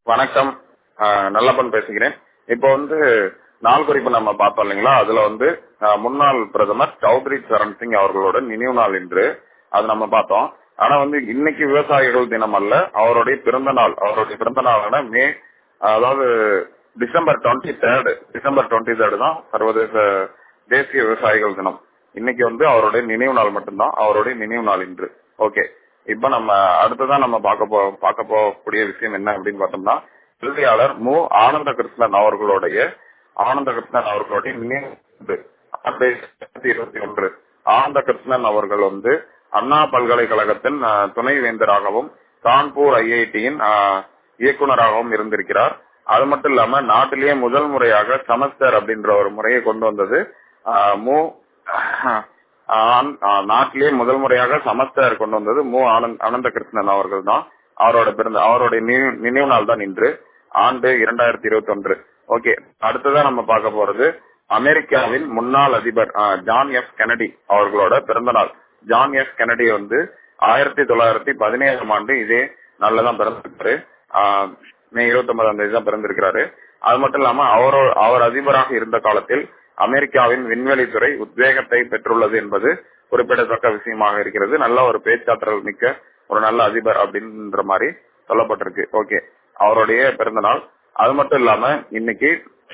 வணக்கம் ஆஹ் நல்லப்பன் பேசுகிறேன் இப்போ வந்து நாள் குறிப்பு நம்ம பார்த்தோம் இல்லைங்களா அதுல வந்து ஆஹ் முன்னாள் பிரதமர் சௌத்ரி சரண் சிங் அவர்களோட நினைவு நாள் இன்று அது நம்ம பார்த்தோம் ஆனா வந்து இன்னைக்கு விவசாயிகள் தினம் அல்ல அவருடைய பிறந்த நாள் அவருடைய பிறந்த நாளான மே அதாவது December twenty third December twenty third தான் சர்வதேச தேசிய விவசாயிகள் தினம் இன்னைக்கு வந்து அவருடைய நினைவு நாள் மட்டும்தான் அவருடைய நினைவு நாள் இன்று ஓகே இப்ப நம்ம அடுத்ததான் நம்ம பார்க்க போ பார்க்க போகக்கூடிய விஷயம் என்ன அப்படின்னு பார்த்தோம்னா எழுதியாளர் மு ஆனந்த கிருஷ்ணன் அவர்களுடைய ஆனந்த கிருஷ்ணன் அவர்களுடைய நினைவு இருபத்தி ஒன்று ஆனந்த கிருஷ்ணன் அவர்கள் வந்து அண்ணா பல்கலைக்கழகத்தின் அஹ், துணைவேந்தராகவும் கான்பூர் ஐஐடியின் இயக்குனராகவும் இருந்திருக்கிறார் அது மட்டும் இல்லாம நாட்டிலேயே முதல் முறையாக செமஸ்டர் அப்படின்ற ஒரு முறையை கொண்டு வந்தது அஹ், மு ஆன்- ஆஹ் நாட்டிலேயே முதல் முறையாக சமஸ்தர் கொண்டு வந்தது மு ஆனந்த் அனந்த கிருஷ்ணன் அவர்கள் தான் அவரோட பிறந்த அவருடைய நினைவு- நினைவு நாள் தான் இன்று ஆண்டு இரண்டாயிரத்தி இருபத்தி ஒன்று ஓகே அடுத்ததான் நம்ம பார்க்க போறது அமெரிக்காவின் முன்னாள் அதிபர் ஆஹ், ஜான் எஃப் கெனடி அவர்களோட பிறந்த நாள் ஜான் எஃப் கெனடி வந்து ஆயிரத்தி தொள்ளாயிரத்தி பதினேழாம் ஆண்டு இதே நாள்லதான் பிறந்திருக்காரு ஆஹ், மே இருபத்தி ஒன்பதாம் தேதி தான் பிறந்திருக்கிறாரு அது மட்டும் இல்லாம அவரோ அவர் அதிபராக இருந்த காலத்தில் அமெரிக்காவின் விண்வெளித்துறை உத்வேகத்தை பெற்றுள்ளது என்பது குறிப்பிடத்தக்க விஷயமாக இருக்கிறது நல்ல ஒரு பேச்சாற்றல் மிக்க ஒரு நல்ல அதிபர் அப்படின்ற மாதிரி சொல்லப்பட்டிருக்கு ஓகே அவருடைய பிறந்த நாள் அது மட்டும் இல்லாம இன்னைக்கு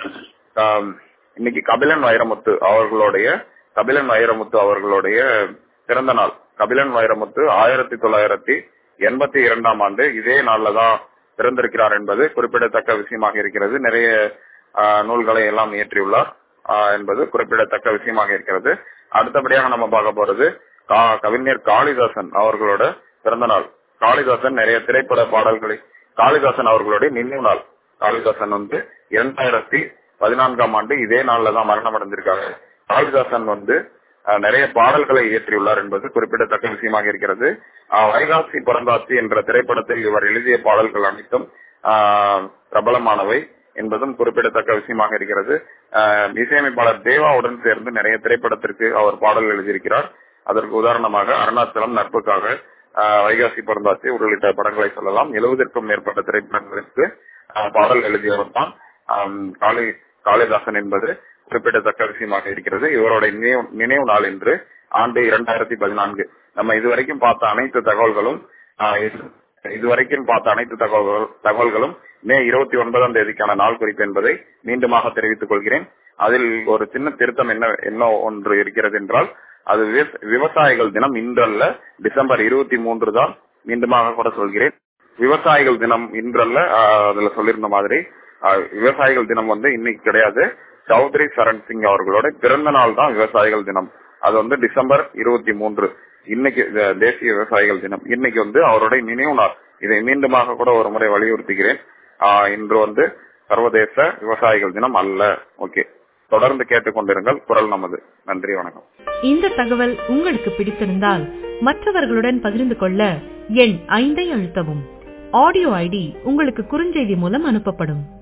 ஆம், இன்னைக்கு கபிலன் வைரமுத்து அவர்களுடைய கபிலன் வைரமுத்து அவர்களுடைய பிறந்த நாள் கபிலன் வைரமுத்து ஆயிரத்தி தொள்ளாயிரத்தி எண்பத்தி இரண்டாம் ஆண்டு இதே நாள்ல தான் பிறந்திருக்கிறார் என்பது குறிப்பிடத்தக்க விஷயமாக இருக்கிறது நிறைய ஆஹ், நூல்களை எல்லாம் இயற்றியுள்ளார் ஆஹ், என்பது குறிப்பிடத்தக்க விஷயமாக இருக்கிறது அடுத்தபடியாக நம்ம பார்க்க போறது கா- கவிஞர் காளிதாசன் அவர்களோட பிறந்த நாள் காளிதாசன் நிறைய திரைப்பட பாடல்களை காளிதாசன் அவர்களுடைய நினைவு நாள் காளிதாசன் வந்து இரண்டாயிரத்தி பதினான்காம் ஆண்டு இதே நாள்ல தான் மரணம் அடைந்திருக்காரு காளிதாசன் வந்து அஹ், நிறைய பாடல்களை இயற்றியுள்ளார் என்பது குறிப்பிடத்தக்க விஷயமாக இருக்கிறது அஹ், வைகாசி பிறந்தாச்சி என்ற திரைப்படத்தில் இவர் எழுதிய பாடல்கள் அனைத்தும் அஹ், பிரபலமானவை என்பதும் குறிப்பிடத்தக்க விஷயமாக இருக்கிறது அஹ், இசையமைப்பாளர் தேவாவுடன் சேர்ந்து நிறைய திரைப்படத்திற்கு அவர் பாடல் எழுதியிருக்கிறார் அதற்கு உதாரணமாக அருணாச்சலம் நட்புக்காக அஹ், வைகாசி பிறந்தாச்சி உள்ளிட்ட படங்களை சொல்லலாம் எழுபதற்கும் மேற்பட்ட திரைப்படங்களுக்கு அஹ், பாடல் எழுதியவர் தான் ஆம், காளி காளிதாசன் என்பது குறிப்பிடத்தக்க விஷயமாக இருக்கிறது இவருடைய நினைவு நினைவு நாள் என்று ஆண்டு இரண்டாயிரத்தி பதினான்கு நம்ம இதுவரைக்கும் பார்த்த அனைத்து தகவல்களும் ஆஹ், இது- இதுவரைக்கும் பார்த்த அனைத்து தகவல்கள் தகவல்களும் மே இருபத்தி ஒன்பதாம் தேதிக்கான நாள் குறிப்பு என்பதை மீண்டுமாக தெரிவித்துக் கொள்கிறேன் அதில் ஒரு சின்ன திருத்தம் என்ன என்ன ஒன்று இருக்கிறது என்றால் அது விவச- விவசாயிகள் தினம் இன்றல்ல டிசம்பர் இருபத்தி மூன்று தான் மீண்டுமாக கூட சொல்கிறேன் விவசாயிகள் தினம் இன்றல்ல ஆஹ், அதுல சொல்லியிருந்த மாதிரி ஆஹ், விவசாயிகள் தினம் வந்து இன்னைக்கு கிடையாது சௌத்ரி சரண் சிங் அவர்களோட பிறந்த நாள் தான் விவசாயிகள் தினம் அது வந்து டிசம்பர் இருபத்தி மூன்று இன்னைக்கு அஹ், தேசிய விவசாயிகள் தினம் இன்னைக்கு வந்து அவருடைய நினைவு நாள் இதை மீண்டுமாக கூட ஒரு முறை வலியுறுத்துகிறேன் ஆஹ், இன்று வந்து சர்வதேச விவசாயிகள் தினம் அல்ல ஓகே தொடர்ந்து கேட்டுக்கொண்டிருங்கள் குரல் நமது நன்றி வணக்கம் இந்த தகவல் உங்களுக்கு பிடித்திருந்தால் மற்றவர்களுடன் பகிர்ந்து கொள்ள எண் ஐந்தை அழுத்தவும் ஆடியோ ஐடி உங்களுக்கு குறுஞ்செய்தி மூலம் அனுப்பப்படும்